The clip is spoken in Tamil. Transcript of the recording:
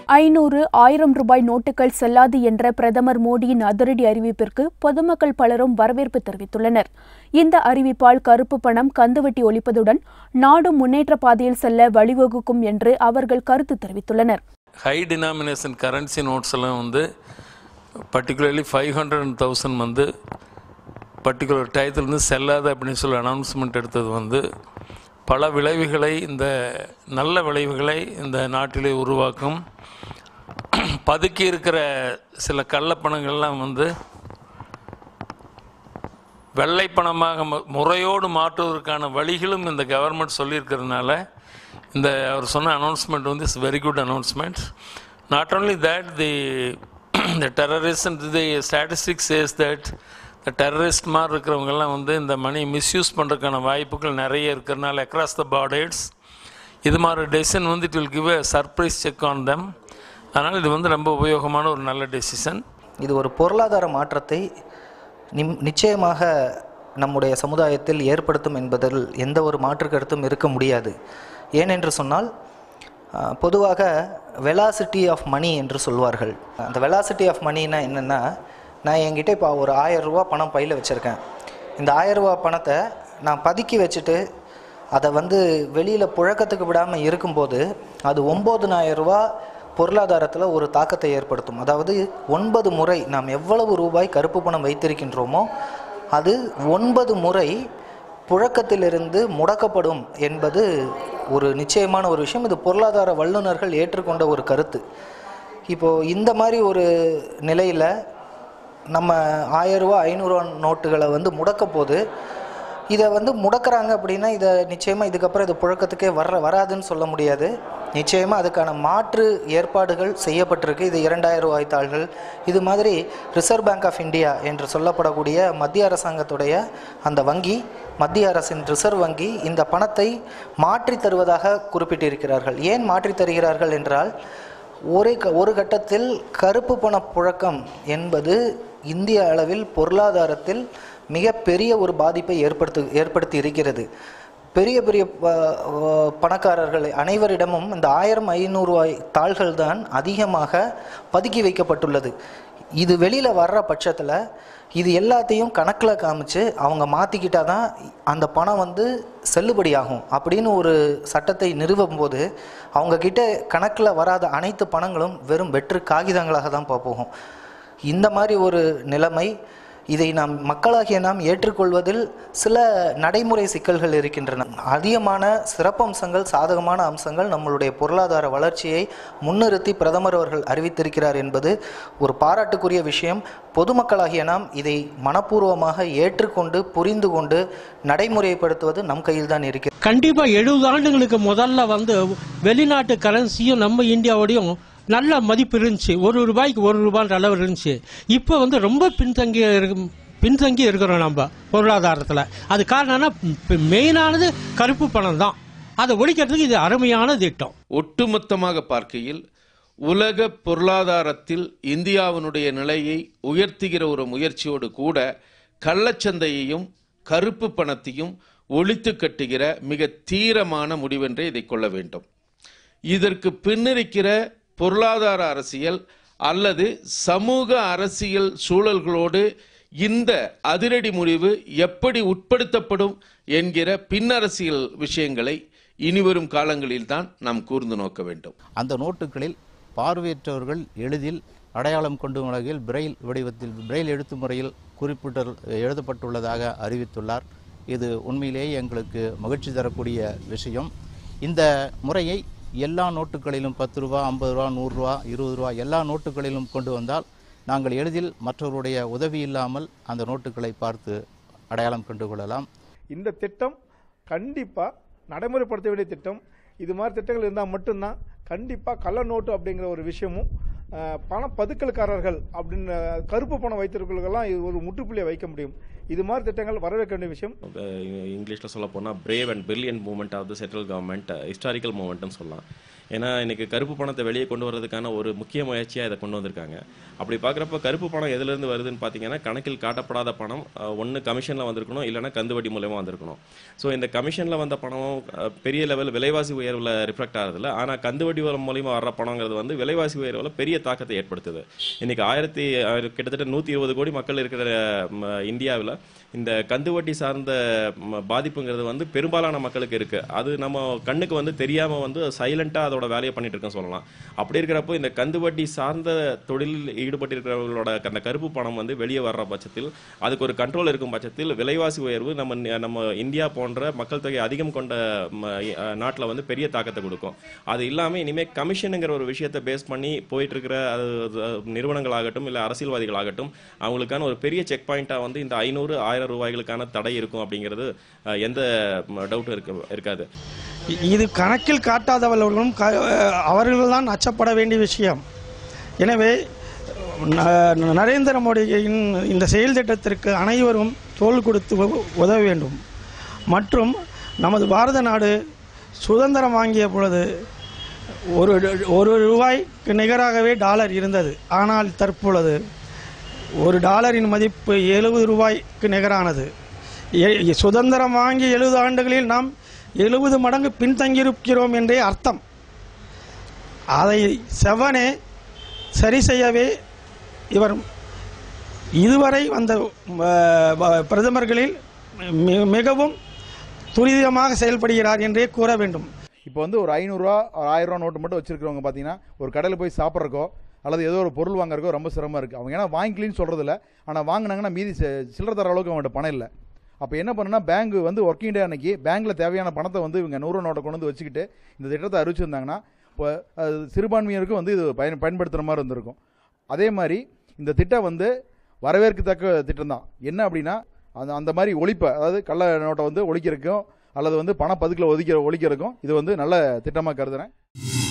ஐநூறு ஆயிரம் ரூபாய் நோட்டுகள் செல்லாது என்ற பிரதமர் மோடியின் அதிரடி அறிவிப்பிற்கு பொதுமக்கள் பலரும் வரவேற்பு தெரிவித்துள்ளனர் இந்த அறிவிப்பால் கருப்பு பணம் கந்துவட்டி ஒழிப்பதுடன் நாடு முன்னேற்ற பாதையில் செல்ல வழிவகுக்கும் என்று அவர்கள் கருத்து தெரிவித்துள்ளனர் ஹை டினாமினேஷன் கரன்சி நோட்ஸ் எல்லாம் வந்து particularly five hundred and thousand வந்து பர்டிகுலர் டயத்தில் வந்து செல்லாது அப்படின்னு சொல்லி அனௌன்ஸ்மெண்ட் எடுத்தது வந்து பல விளைவுகளை இந்த நல்ல விளைவுகளை இந்த நாட்டிலே உருவாக்கும் பதுக்கி இருக்கிற சில கள்ளப்பணங்கள்லாம் வந்து வெள்ளை பணமாக மு- முறையோடு மாற்றுவதற்கான வழிகளும் இந்த கவர்மெண்ட் சொல்லியிருக்கிறதுனால இந்த அவர் சொன்ன அனௌன்ஸ்மெண்ட் வந்து it's very good announcement not only that the the terrorist the statistics says that இந்த டெரரிஸ்ட் மாதிரி இருக்கிறவங்கெல்லாம் வந்து இந்த மணி மிஸ்யூஸ் பண்ணுறதுக்கான வாய்ப்புகள் நிறைய இருக்கிறனால அக்ராஸ் த பார்டர்ஸ் இது மாதிரி டெசிஷன் வந்து it will give a surprise check on them அதனால் இது வந்து ரொம்ப உபயோகமான ஒரு நல்ல டெசிஷன் இது ஒரு பொருளாதார மாற்றத்தை நிம் நிச்சயமாக நம்முடைய சமுதாயத்தில் ஏற்படுத்தும் என்பதில் எந்த ஒரு மாற்று கருத்தும் இருக்க முடியாது ஏனென்று சொன்னால் அஹ், பொதுவாக வெலாசிட்டி ஆஃப் மணி என்று சொல்வார்கள் அந்த வெலாசிட்டி ஆஃப் மணினா என்னென்னா நான் என்கிட்ட இப்போ ஒரு ஆயிரம் ரூபா பணம் பையில் வச்சுருக்கேன் இந்த ஆயிரம் ரூபா பணத்தை நான் பதுக்கி வச்சுட்டு அதை வந்து வெளியில் புழக்கத்துக்கு விடாமல் இருக்கும்போது அது ஒம்பதுனாயிரம் ரூபா பொருளாதாரத்தில் ஒரு தாக்கத்தை ஏற்படுத்தும் அதாவது ஒன்பது முறை நாம் எவ்வளவு ரூபாய் கருப்பு பணம் வைத்திருக்கின்றோமோ அது ஒன்பது முறை புழக்கத்திலிருந்து முடக்கப்படும் என்பது ஒரு நிச்சயமான ஒரு விஷயம் இது பொருளாதார வல்லுநர்கள் ஏற்றுக்கொண்ட ஒரு கருத்து இப்போது இந்த மாதிரி ஒரு நிலையில் நம்ம ஆயிரரூவா ஐநூறுரூவா நோட்டுகளை வந்து முடக்க போது இதை வந்து முடக்கிறாங்க அப்படின்னா இதை நிச்சயமாக இதுக்கப்புறம் இது புழக்கத்துக்கே வர வராதுன்னு சொல்ல முடியாது நிச்சயமாக அதுக்கான மாற்று ஏற்பாடுகள் செய்யப்பட்டிருக்கு இது இரண்டாயிரம் ரூபாய் தாள்கள் இது மாதிரி ரிசர்வ் பேங்க் ஆஃப் இந்தியா என்று சொல்லப்படக்கூடிய மத்திய அரசாங்கத்துடைய அந்த வங்கி மத்திய அரசின் ரிசர்வ் வங்கி இந்த பணத்தை மாற்றி தருவதாக குறிப்பிட்டிருக்கிறார்கள் ஏன் மாற்றி தருகிறார்கள் என்றால் ஒரே க ஒரு கட்டத்தில் கருப்பு பண புழக்கம் என்பது இந்திய அளவில் பொருளாதாரத்தில் மிகப்பெரிய ஒரு பாதிப்பை ஏற்படுத்து ஏற்படுத்தி இருக்கிறது பெரிய பெரிய ப- அஹ் பணக்காரர்கள் அனைவரிடமும் இந்த ஆயிரம் ஐநூறு ரூபாய் தாள்கள் தான் அதிகமாக பதுக்கி வைக்கப்பட்டுள்ளது இது வெளியில் வர்ற பட்சத்தில் இது எல்லாத்தையும் கணக்கில் காமிச்சு அவங்க மாற்றிக்கிட்டால் தான் அந்த பணம் வந்து செல்லுபடியாகும் அப்படின்னு ஒரு சட்டத்தை நிறுவும் போது அவங்க கிட்ட கணக்கில் வராத அனைத்து பணங்களும் வெறும் வெற்று காகிதங்களாக தான் போ- போகும் இந்த மாதிரி ஒரு நிலைமை இதை நாம் மக்களாகிய நாம் ஏற்றுக்கொள்வதில் சில நடைமுறை சிக்கல்கள் இருக்கின்றன அதிகமான சிறப்பம்சங்கள் சாதகமான அம்சங்கள் நம்மளுடைய பொருளாதார வளர்ச்சியை முன்னிறுத்தி பிரதமர் அவர்கள் அறிவித்திருக்கிறார் என்பது ஒரு பாராட்டுக்குரிய விஷயம் பொதுமக்களாகிய நாம் இதை மனப்பூர்வமாக ஏற்றுக்கொண்டு புரிந்து கொண்டு நடைமுறைப்படுத்துவது நம் கையில் தான் இருக்கிறது கண்டிப்பா எழுபது ஆண்டுகளுக்கு முதல்ல வந்து வெளிநாட்டு கரன்சியும் நம்ம இந்தியாவோடையும் நல்ல மதிப்பு இருந்துச்சு ஒரு ரூபாய்க்கு ஒரு ரூபான்ற அளவு இருந்துச்சு இப்போ வந்து ரொம்ப பின்தங்கி இருக்கு பின்தங்கி இருக்கிறோம் நம்ம பொருளாதாரத்தில் அது காரணம்னா மெயினானது கருப்பு பணம் தான் அதை ஒழிக்கிறதுக்கு இது அருமையான திட்டம் ஒட்டுமொத்தமாக பார்க்கையில் உலக பொருளாதாரத்தில் இந்தியாவினுடைய நிலையை உயர்த்துகிற ஒரு முயற்சியோடு கூட கள்ளச்சந்தையையும் கருப்பு பணத்தையும் ஒழித்து கட்டுகிற மிக தீரமான முடிவென்றே இதை கொள்ள வேண்டும் இதற்கு பின்னிருக்கிற பொருளாதார அரசியல் அல்லது சமூக அரசியல் சூழல்களோடு இந்த அதிரடி முடிவு எப்படி உட்படுத்தப்படும் என்கிற பின்னரசியல் விஷயங்களை இனிவரும் காலங்களில் தான் நாம் கூர்ந்து நோக்க வேண்டும் அந்த நோட்டுகளில் பார்வையற்றவர்கள் எளிதில் அடையாளம் கொண்டும் வகையில் பிரெயில் வடிவத்தில் பிரெயில் எழுத்து முறையில் குறிப்பிட்ட எழுதப்பட்டுள்ளதாக அறிவித்துள்ளார் இது உண்மையிலேயே எங்களுக்கு மகிழ்ச்சி தரக்கூடிய விஷயம் இந்த முறையை எல்லா நோட்டுகளிலும் பத்து ரூபா ஐம்பது ரூபா நூறுரூவா இருபது ரூபா எல்லா நோட்டுகளிலும் கொண்டு வந்தால் நாங்கள் எளிதில் மற்றவருடைய உதவி இல்லாமல் அந்த நோட்டுகளை பார்த்து அடையாளம் கண்டு கொள்ளலாம் இந்த திட்டம் கண்டிப்பாக நடைமுறைப்படுத்த வேண்டிய திட்டம் இது மாதிரி திட்டங்கள் இருந்தால் மட்டும்தான் கண்டிப்பாக கள்ள நோட்டு அப்படிங்கிற ஒரு விஷயமும் அஹ், பண பதுக்கல்காரர்கள் அப்படின்னு கருப்பு பணம் வைத்திருக்கிறவர்களெல்லாம் இது ஒரு முற்றுப்புள்ளியை வைக்க முடியும் இது மாதிரி திட்டங்கள் வரவேற்க வேண்டிய விஷயம் இங்கிலீஷில் சொல்ல போனால் brave and brilliant moment of the central government historical மூமெண்ட்னு சொல்லலாம் ஏன்னா இன்னைக்கு கருப்பு பணத்தை வெளியே கொண்டு வரதுக்கான ஒரு முக்கிய முயற்சியாக இதை கொண்டு வந்திருக்காங்க அப்படி பார்க்குறப்ப கருப்பு பணம் எதுலேருந்து வருதுன்னு பார்த்தீங்கன்னா கணக்கில் காட்டப்படாத பணம் ஒன்று கமிஷனில் வந்திருக்கணும் இல்லைன்னா கந்துவட்டி மூலயமா வந்திருக்கணும் ஸோ இந்த கமிஷனில் வந்த பணமும் அஹ், பெரிய லெவல் விலைவாசி உயர்வில் ரிஃப்ளெக்ட் ஆகிறதில்ல ஆனால் கந்துவட்டி மூலியமா வர்ற பணங்கிறது வந்து விலைவாசி உயர்வில் பெரிய தாக்கத்தை ஏற்படுத்துது இன்னைக்கு ஆயிரத்தி ஆயிரம் கிட்டத்தட்ட நூற்றி இருபது கோடி மக்கள் இருக்கிற இந்தியாவில் இந்த கந்துவட்டி சார்ந்த ம, பாதிப்புங்கிறது வந்து பெரும்பாலான மக்களுக்கு இருக்கு அது நம்ம கண்ணுக்கு வந்து தெரியாம வந்து சைலண்டா அதோட வேலையை பண்ணிட்டு இருக்கோம் சொல்லலாம் அப்படி இருக்கிறப்போ இந்த கந்துவட்டி சார்ந்த தொழிலில் ஈடுபட்டிருக்கிறவங்களோட அந்த கருப்பு பணம் வந்து வெளியே வர்ற பட்சத்தில் அதுக்கு ஒரு கண்ட்ரோல் இருக்கும் பட்சத்தில் விலைவாசி உயர்வு நம்ம நி- நம்ம இந்தியா போன்ற மக்கள் தொகை அதிகம் கொண்ட நாட்டில் வந்து பெரிய தாக்கத்தை கொடுக்கும் அது இல்லாமல் இனிமேல் கமிஷனுங்கிற ஒரு விஷயத்தை பேஸ் பண்ணி போயிட்டு இருக்கிற அது அது நிறுவனங்களாகட்டும் இல்லை அரசியல்வாதிகளாகட்டும் அவங்களுக்கான ஒரு பெரிய செக் பாயிண்டாக வந்து இந்த ஐநூறு ஆயிரம் ரூபாய்களுக்கான தடை இருக்கும் அப்படிங்கிறது அஹ், எந்த டவுட்டும் இருக்க இருக்காது இது கணக்கில் காட்டாதவர்களும் அவர்கள்தான் அச்சப்பட வேண்டிய விஷயம் எனவே ந- நரேந்திர மோடியின் இந்த செயல் திட்டத்திற்கு அனைவரும் தோள் கொடுத்து உ- உதவ வேண்டும் மற்றும் நமது பாரத நாடு சுதந்திரம் வாங்கிய பொழுது ஒரு ஒரு ரூபாய்க்கு நிகராகவே டாலர் இருந்தது ஆனால் தற்பொழுது ஒரு டாலரின் மதிப்பு எழுபது ரூபாய்க்கு நிகரானது எ- சுதந்திரம் வாங்கி எழுபது ஆண்டுகளில் நாம் எழுபது மடங்கு பின்தங்கியிருக்கிறோம் என்றே அர்த்தம் அதை செவனே சரி செய்யவே இவர் இதுவரை வந்த அஹ், ப- பிரதமர்களில் மி- மிகவும் துரிதமாக செயல்படுகிறார் என்றே கூற வேண்டும் இப்போ வந்து ஒரு ஐநூறுரூவா ஒரு ஆயிரம் ரூபா நோட்டு மட்டும் வச்சிருக்கிறவங்க பார்த்தீங்கன்னா ஒரு கடையில் போய் சாப்பிட்றக்கோ அல்லது ஏதோ ஒரு பொருள் வாங்குறக்கோ ரொம்ப சிரமமாக இருக்குது அவங்க ஏன்னா வாங்கிக்கலின்னு சொல்கிறது இல்லை ஆனால் வாங்கினாங்கன்னா மீதி சி- சில்லறை தர அளவுக்கு அவங்கள்ட்ட பணம் இல்லை அப்போ என்ன பண்ணுன்னா பேங்க் வந்து ஒர்க்கிங் டே அன்னைக்கு பேங்க்கில் தேவையான பணத்தை வந்து இவங்க நூறு நோட்டை கொண்டு வந்து வச்சுக்கிட்டு இந்த திட்டத்தை அறிவிச்சிருந்தாங்கன்னா இப்போ அது சிறுபான்மையினருக்கு வந்து இது பயன் பயன்படுத்துகிற மாதிரி இருந்திருக்கும் அதே மாதிரி இந்த திட்டம் வந்து வரவேற்கத்தக்க திட்டம் தான் என்ன அப்படின்னா அந்த அந்த மாதிரி ஒழிப்பை அதாவது கள்ள நோட்டை வந்து ஒழிக்கிறதுக்கும் அல்லது வந்து பண பதுக்கில் ஒதுக்கிற ஒழிக்கிறதுக்கும் இது வந்து நல்ல திட்டமாக கருதுறேன்